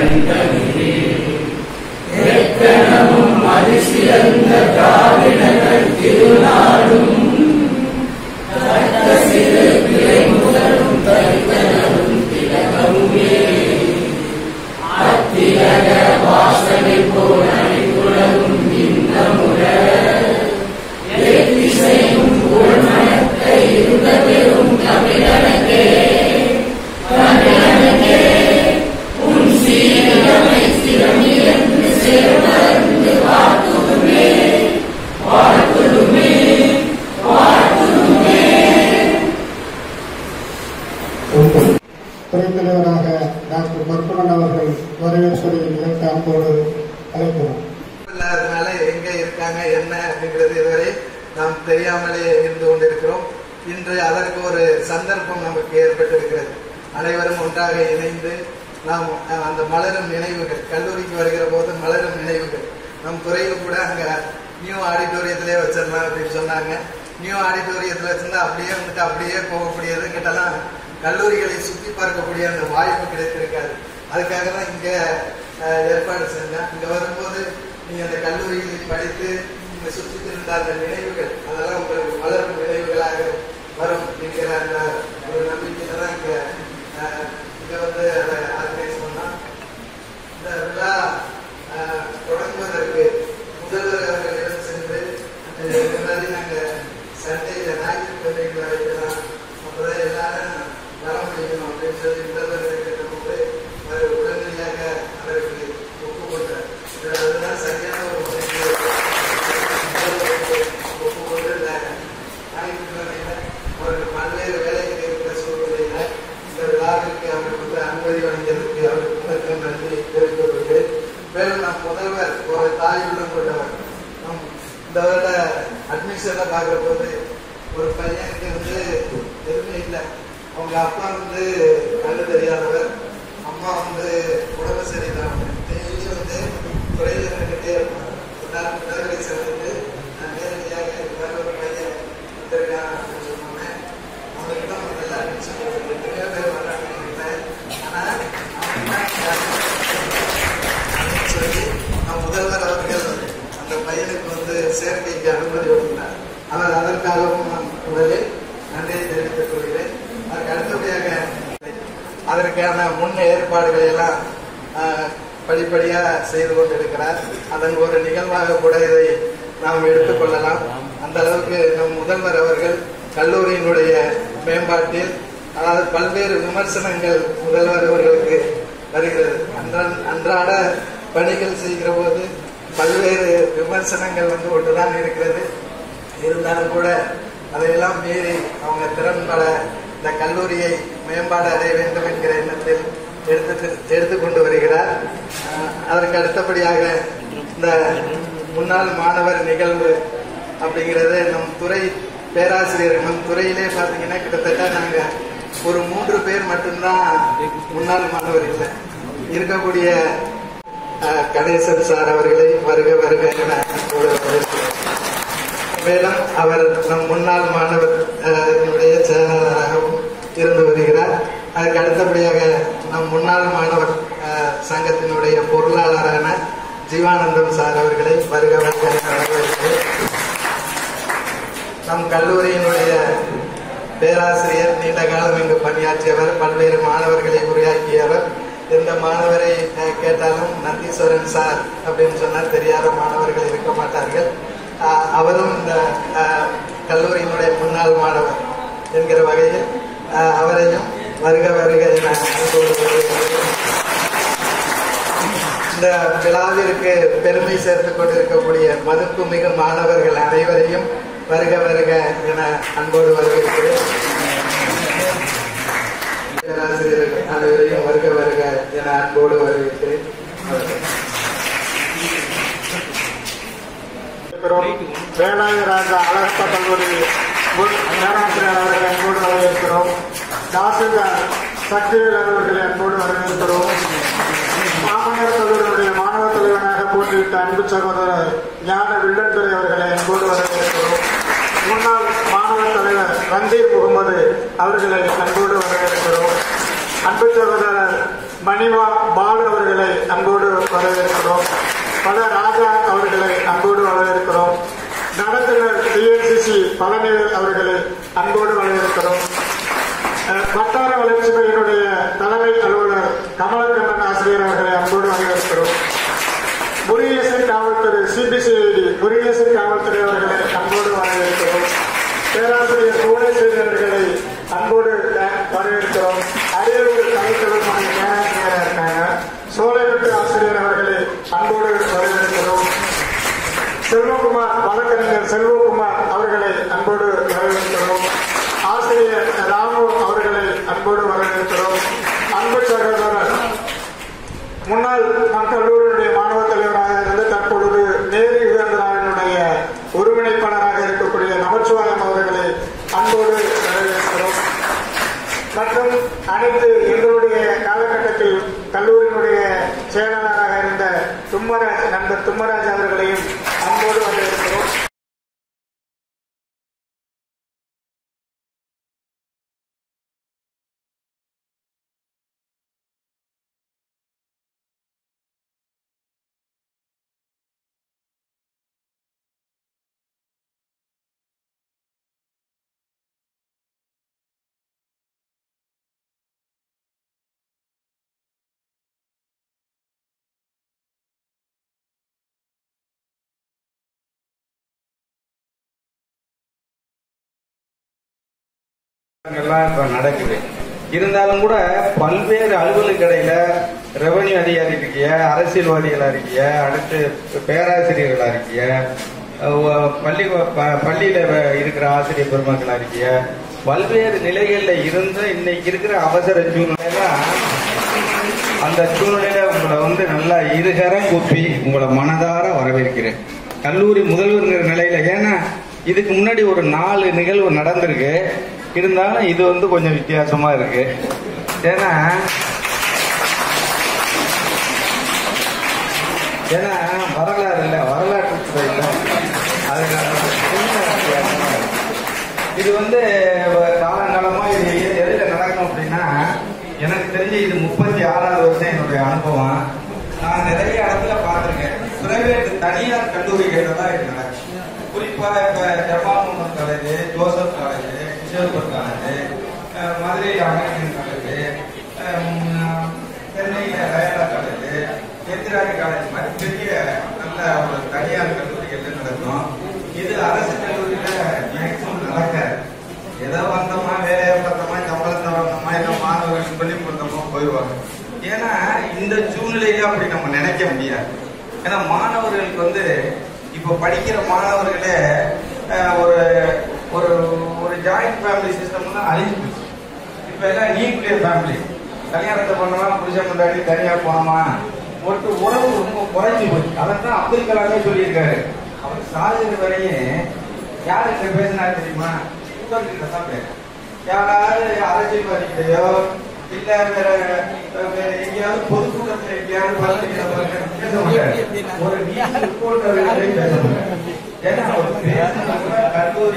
துணைத் தலைவராக டாக்டர் பற்பனன் அவர்கள் வரவேற்பதை நிலைக்கு அன்போடு அழைக்கிறோம் இல்லாததுனால எங்க இருக்காங்க என்ன அப்படிங்கிறது இதுவரை நாம் தெரியாமலே இருந்து கொண்டிருக்கிறோம் இன்று அதற்கு ஒரு சந்தர்ப்பம் நமக்கு ஏற்பட்டிருக்கிறது அனைவரும் ஒன்றாக இணைந்து நாம் அஹ், அந்த மலரும் நினைவுகள் கல்லூரிக்கு வருகிற போது மலரும் நினைவுகள் நம் துறையில் கூட அங்க நியூ ஆடிட்டோரியத்திலே வச்சிடலாம் அப்படின்னு சொன்னாங்க நியூ ஆடிட்டோரியத்தில் வச்சிருந்தா அப்படியே வந்துட்டு அப்படியே போகக்கூடியது கிட்டலாம் கல்லூரிகளை சுத்தி பார்க்கக்கூடிய அந்த வாய்ப்பு கிடைத்திருக்காது அதுக்காக தான் இங்க அஹ், ஏற்பாடு செஞ்சேன் இங்க வரும்போது நீங்க அந்த கல்லூரியில் படித்து இங்க சுற்றி இருந்த அந்த நினைவுகள் அதெல்லாம் உங்களுக்கு வளரும் நினைவுகளாக வரும் என்கிற அந்த ஒரு நம்பிக்கையில தான் இங்க அஹ், இங்க வந்து அதை ஆர்கனைஸ் பண்ணோம் இந்த விழா அஹ், தொடங்குவதற்கு முதல்வர் அவர்களிடம் சென்று அஹ், இந்த மாதிரி நாங்க சண்டையில ஞாயிற்றுக்கிழமைகளை வைக்கலாம் அப்பதான் எல்லாரும் வர முடியும் அப்படின்னு சொல்லி முதல்வர் கேட்டபோது அவர் உடனடியாக அதற்கு ஒப்புக்கொண்டார் இது அதுதான் சரியான ஒரு முறைக்கு ஒப்புக்கொண்டு இந்த ஞாயிற்றுக்கிழமையில அவர்கள் பல்வேறு வேலைகள் இருக்கிற சூழ்நிலையில இந்த விழாவிற்கு அவர்கள் வந்து அனுமதி வழங்கியதற்கு அவருக்கு முதற்கண் நன்றி தெரிவித்துக் கொள்கிறேன் மேலும் நம் முதல்வர் ஒரு தாய் உள்ளம் கொண்டவர் நம் இந்த வருட அட்மிஷன்ல பார்க்கிற போது ஒரு பையனுக்கு வந்து எதுவுமே இல்லை அவங்க அப்பா வந்து கண்ணு தெரியாதவர் அம்மா வந்து உடம்பு சரியில்லாம டெய்லி வந்து துறையில் இருந்துகிட்டே இருப்பாங்க ஒரு நாள் முதல்வரை சேர்ந்துட்டு நான் நேரடியாக இந்த மாதிரி ஒரு பையன் வந்திருக்கான் அப்படின்னு சொன்னோன்னே அவனுக்கு தான் முதல்ல அட்மிஷன் கொடுத்துருக்கு எத்தனையோ பேர் வர்றாங்க நினைக்கிறேன். ஆனா அவன் அப்படின்னு சொல்லி நம் முதல்வர் அவர்கள் அந்த பையனுக்கு வந்து சேர்க்கைக்கு அனுமதி வழங்கினார் அவர் அதற்காகவும் நான் முதலில் நன்றியை தெரிவித்துக் கொள்கிறேன் அதற்கு அடுத்தபடியாக அதற்கான முன் ஏற்பாடுகளை எல்லாம் ஆஹ், படிப்படியா செய்து கொண்டிருக்கிறார் அதன் ஒரு நிகழ்வாக கூட இதை நாம் எடுத்துக்கொள்ளலாம் அந்த அளவுக்கு நம் முதல்வர் அவர்கள் கல்லூரியினுடைய மேம்பாட்டில் அதாவது பல்வேறு விமர்சனங்கள் முதல்வர் அவர்களுக்கு வருகிறது அன்றா- அன்றாட பணிகள் செய்கிற போது பல்வேறு விமர்சனங்கள் வந்து கொண்டுதான் இருக்கிறது இருந்தாலும் கூட அதையெல்லாம் மீறி அவங்க திறன்பட இந்த கல்லூரியை மேம்பாடு அடைய வேண்டும் என்கிற எண்ணத்தில் எடுத்து எடுத்துக்கொண்டு வருகிறார் அஹ், அதற்கு அடுத்தபடியாக இந்த முன்னாள் மாணவர் நிகழ்வு அப்படிங்கிறது நம் துறை பேராசிரியர் நம் துறையிலே பார்த்தீங்கன்னா கிட்டத்தட்ட நாங்க ஒரு மூன்று பேர் மட்டும்தான் முன்னாள் மாணவர் இல்லை இருக்கக்கூடிய அஹ், கணேசன் சார் அவர்களை வருக வருக என அன்போடு வரவேற்கிறேன். மேலும் அவர் நம் முன்னாள் மாணவர் அஹ், என்னுடைய செயலாளராகவும் இருந்து வருகிறார் அதற்கு அடுத்தபடியாக நம் முன்னாள் மாணவர் அஹ், சங்கத்தினுடைய பொருளாளரான ஜீவானந்தம் சார் அவர்களை வருக வருக என வரவேற்கிறேன் நம் கல்லூரியினுடைய பேராசிரியர் நீண்ட காலம் இங்கு பணியாற்றியவர் பல்வேறு மாணவர்களை உருவாக்கியவர் எந்த மாணவரை அஹ், கேட்டாலும் நந்தீஸ்வரன் சார் அப்படின்னு சொன்னால் தெரியாத மாணவர்கள் இருக்க மாட்டார்கள் அஹ், அவரும் இந்த அஹ், கல்லூரியினுடைய முன்னாள் மாணவர் என்கிற வகையில் அஹ், அவரையும் வருக வருக என அன்போடு வரவேற்கிறேன். இந்த விழாவிற்கு பெருமை சேர்த்துக் கொண்டிருக்கக்கூடிய மதிப்புமிகு மாணவர்கள் அனைவரையும் வருக வருக என அன்போடு வரவேற்கிறேன் பேராசிரியர்கள் அனைவரையும் வருக வருக என அன்போடு வரவேற்கிறேன் இருக்கிறோம் வேலாயுராஜ அழகப்ப கல்லூரி முன் பேராசிரியர் அவர்களை அன்போடு வரவேற்கிறோம் தாசில்தார் சக்திவேல் அவர்களை அன்போடு வரவேற்கிறோம் மாமன்னர் கல்லூரியுடைய மாணவ தலைவனாக போட்டியிட்ட அன்பு சகோதரர் ஞான வில்லன்துறை அவர்களை அன்போடு வரவேற்கிறோம் முன்னாள் மாணவர் தலைவர் ரந்தீர் முகமது அவர்களை அன்போடு வரவேற்கிறோம் அன்பு சகோதரர் மணிவா பாலு அவர்களை அன்போடு வரவேற்கிறோம் பல ராஜா அவர்களை அன்போடு வரவேற்கிறோம் நடத்துனர் டிஎன்சிசி பழனிவேல் அவர்களை அன்போடு வரவேற்கிறோம் அஹ், வட்டார வளர்ச்சி மையினுடைய தலைமை அலுவலர் கமலக்கண்ணன் ஆசிரியர் அவர்களை அன்போடு வரவேற்கிறோம் முருகேசன் காவல்துறை சிபிசிஐடி முருகேசன் காவல்துறை அவர்களை அன்போடு வரவேற்கிறோம் பேராசிரியர் புவனேஸ்வரி அவர்களை அன்போடு அஹ், வரவேற்கிறோம் அரியலூர் கலைக்கொள்ளும் பேராசிரியராக இருக்காங்க சோலைவெட்டு ஆசிரியர் அவர்களை அன்போடு வரவேற்கிறோம் செல்வகுமார் வழக்கறிஞர் செல்வகுமார் அவர்களை அன்போடு வரவேற்கிறோம் ஆசிரியர் ராமு அவர்களை அன்போடு வரவேற்கிறோம் அன்பு சகோதரர் முன்னாள் நம் கல்லூரியினுடைய மாணவ தலைவராக இருந்து தற்பொழுது நேரு யுகேந்திராவினுடைய ஒருங்கிணைப்பாளராக இருக்கக்கூடிய நமச்சிவாயம் அவர்களை அன்போடு வரவேற்கிறோம் மற்றும் அனைத்து எங்களுடைய காலகட்டத்தில் கல்லூரியினுடைய செயலாளராக இருந்த தும்மராஜ் நண்பர் தும்மராஜ் அவர்களையும் அன்போடு வரவேற்கிறோம் எல்லாம் இப்ப நடக்குது இருந்தாலும் கூட பல்வேறு அலுவலக இடையில ரெவன்யூ அதிகாரி இருக்கிய அரசியல்வாதிகளா இருக்கிய அடுத்து பேராசிரியர்களா இருக்கிய அஹ் பள்ளி ப- பள்ளியில வ- இருக்கிற ஆசிரியர் பெருமக்களா இருக்கிய பல்வேறு நிலைகள்ல இருந்த இன்னைக்கு இருக்கிற அவசர சூழ்நிலையில அந்த சூழ்நிலையில உங்களை வந்து நல்லா இருகரம் கூப்பி உங்களை மனதார வரவேற்கிறேன் கல்லூரி முதல்வர்ங்கிற நிலையில ஏன்னா இதுக்கு முன்னாடி ஒரு நாலு நிகழ்வு நடந்திருக்கு இருந்தாலும் இது வந்து கொஞ்சம் வித்தியாசமா இருக்கு ஏன்னா ஏன்னா வரலாறு இல்ல வரலாற்று துறை இல்ல அதனால சின்ன வித்தியாசமா இருக்கு. இது வந்து காலங்காலமா இது எ- எதுல நடக்கும் அப்படின்னா எனக்கு தெரிஞ்சு இது முப்பத்தி ஆறாவது வருஷம் என்னுடைய அனுபவம் நான் நிறைய இடத்துல பார்த்திருக்கேன் பிரைவேட் தனியார் கல்லூரிகள்ல தான் இது நடக்கும் குறிப்பா இப்ப ஜமால் முகமது காலேஜ் ஜோசப் காலேஜ் கிஷோர்பர் காலேஜ் அஹ் மதுரை அமெரிக்கன் காலேஜ் அஹ் சென்னையில லயலா காலேஜ் எத்திராஜ் காலேஜ் மாதிரி பெரிய நல்ல ஒரு தனியார் கல்லூரிகள்ல நடக்கும் இது அரசு கல்லூரியில மேக்சிமம் நடக்காது ஏதோ வந்தோமா வேலையை பார்த்தோமா சம்பளத்தை வந்தோமா இல்லை மாணவர்கள் சொல்லி கொடுத்தோமா போயிடுவாங்க ஏன்னா இந்த சூழ்நிலையில அப்படி நம்ம நினைக்க முடியாது ஏன்னா மாணவர்களுக்கு வந்து இப்ப படிக்கிற மாணவர்களே அஹ், ஒரு ஒரு ஒரு ஜாயிண்ட் ஃபேமிலி சிஸ்டம்லாம் அழிஞ்சு போச்சு இப்ப எல்லாம் நியூக்ளியர் ஃபேமிலி கல்யாணத்தை பண்ணோமா புருஷன் முன்னாடி தனியா போனோமா ஒட்டு உறவு ரொம்ப குறைஞ்சு போச்சு அதான் அப்துல் கலாமே சொல்லியிருக்காரு அவர் சாகுற வரையும் யாருக்கிட்ட பேசினாரு தெரியுமா உட்கார்ந்துகிட்ட தான் பேசுறேன் யாராவது அரசியல்வாதிகிட்டயோ இல்ல வேற வேற எங்கேயாவது பொதுக்கூட்டத்தில் எங்கேயாவது பார்த்துக்கிட்ட பேச மாட்டாரு ஒரு நியூஸ் ரிப்போர்ட்டர் பேச மாட்டாரு ஏன்னா அவர் பேசினா கூட கல்லூரி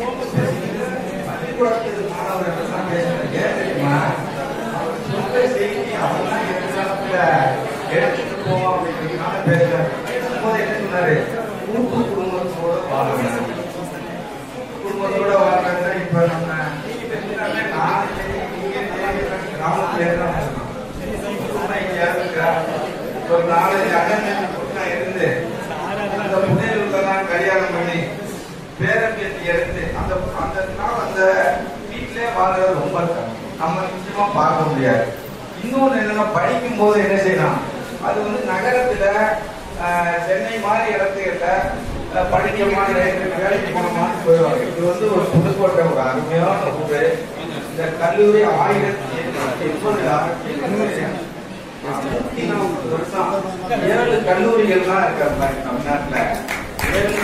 பள்ளிக்கூடத்து மாணவர்கள் எல்லாம் பேசுறது ஏன் தெரியுமா அவர் சொல்ற செய்தி அவங்களாம் எதிர்காலத்துல எடுத்துட்டு போவோம் அப்படிங்கிறதுனால பேசுறாரு பேசும்போது என்ன சொன்னாரு கூட்டு குடும்பத்தோட வாழணும் குடும்பத்தோட வாழ்றதுனா இப்ப நம்ம நீங்க பேசுனாலே நான் சரி, நீங்க சரி, கிராமத்துல தான் பேசணும். ஆனா இங்க யாரும் இருக்கா? ஒரு நாலஞ்சு அண்ணன் பொண்ணா இருந்து அந்த புதையலுக்கெல்லாம் கல்யாணம் பண்ணி பேரம் பேசி எடுத்து அந்த அந்த நாள் அந்த வீட்டிலே வாழ்றது ரொம்ப கஷ்டம். நம்ம நிச்சயமா பார்க்க முடியாது இன்னொன்னு என்னன்னா படிக்கும் போது என்ன செய்யலாம் அது வந்து நகரத்துல ஆஹ், சென்னை மாதிரி இடத்துக்கிட்ட அஹ், படிக்க மாதிரி இடத்துக்கு வேலைக்கு போன மாதிரி போயிடுவாங்க இது வந்து ஒரு புதுக்கோட்டை ஒரு அருமையான ஊரு இந்த கல்லூரி ஆயிரத்தி எண்ணூத்தி எண்பதுல ஆரம்பிச்சு நூத்தி நாற்பது வருஷம் ஏழு கல்லூரிகள்லாம் இருக்காங்க பாருங்க தமிழ்நாட்டுல ஏழு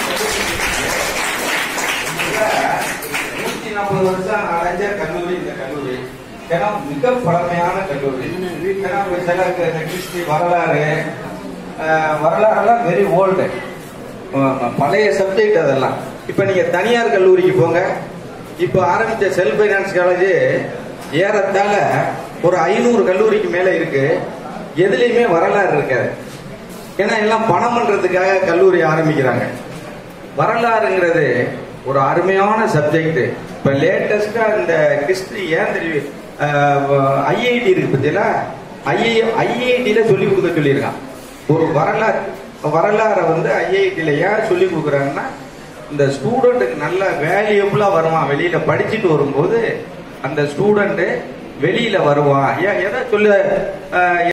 நூத்தி நாற்பது வருஷம் அடைஞ்ச கல்லூரி இந்த கல்லூரி ஏன்னா மிக பழமையான கல்லூரி ஏன்னா ஒரு சில இந்த கிறிஸ்டி வரலாறு அஹ், வரலாறுலாம் வெரி ஓல்டு பழைய சப்ஜெக்ட் அதெல்லாம் இப்ப நீங்க தனியார் கல்லூரிக்கு போங்க இப்ப ஆரம்பிச்ச செல்ஃப் ஃபைனான்ஸ் காலேஜ் ஏறத்தாழ ஒரு ஐநூறு கல்லூரிக்கு மேல இருக்கு எதுலையுமே வரலாறு இருக்காது ஏன்னா எல்லாம் பணம் பண்றதுக்காக கல்லூரி ஆரம்பிக்கிறாங்க வரலாறுங்கிறது ஒரு அருமையான சப்ஜெக்ட் இப்ப லேட்டஸ்டா இந்த ஹிஸ்டரி ஏன் தெரியும் ஐஐடி இருக்கு பத்தியா ஐஐ ஐஐடியில சொல்லி கொடுக்க சொல்லியிருக்கான் ஒரு வரலாறு வரலாறை வந்து ஐஐடியில ஏன் சொல்லி கொடுக்குறாங்கன்னா இந்த ஸ்டூடெண்ட்டுக்கு நல்ல வேல்யூபிளா வருவான் வெளியில படிச்சுட்டு வரும்போது அந்த ஸ்டூடெண்ட் வெளியில வருவான் ஏன் எதை சொல்ல அஹ்,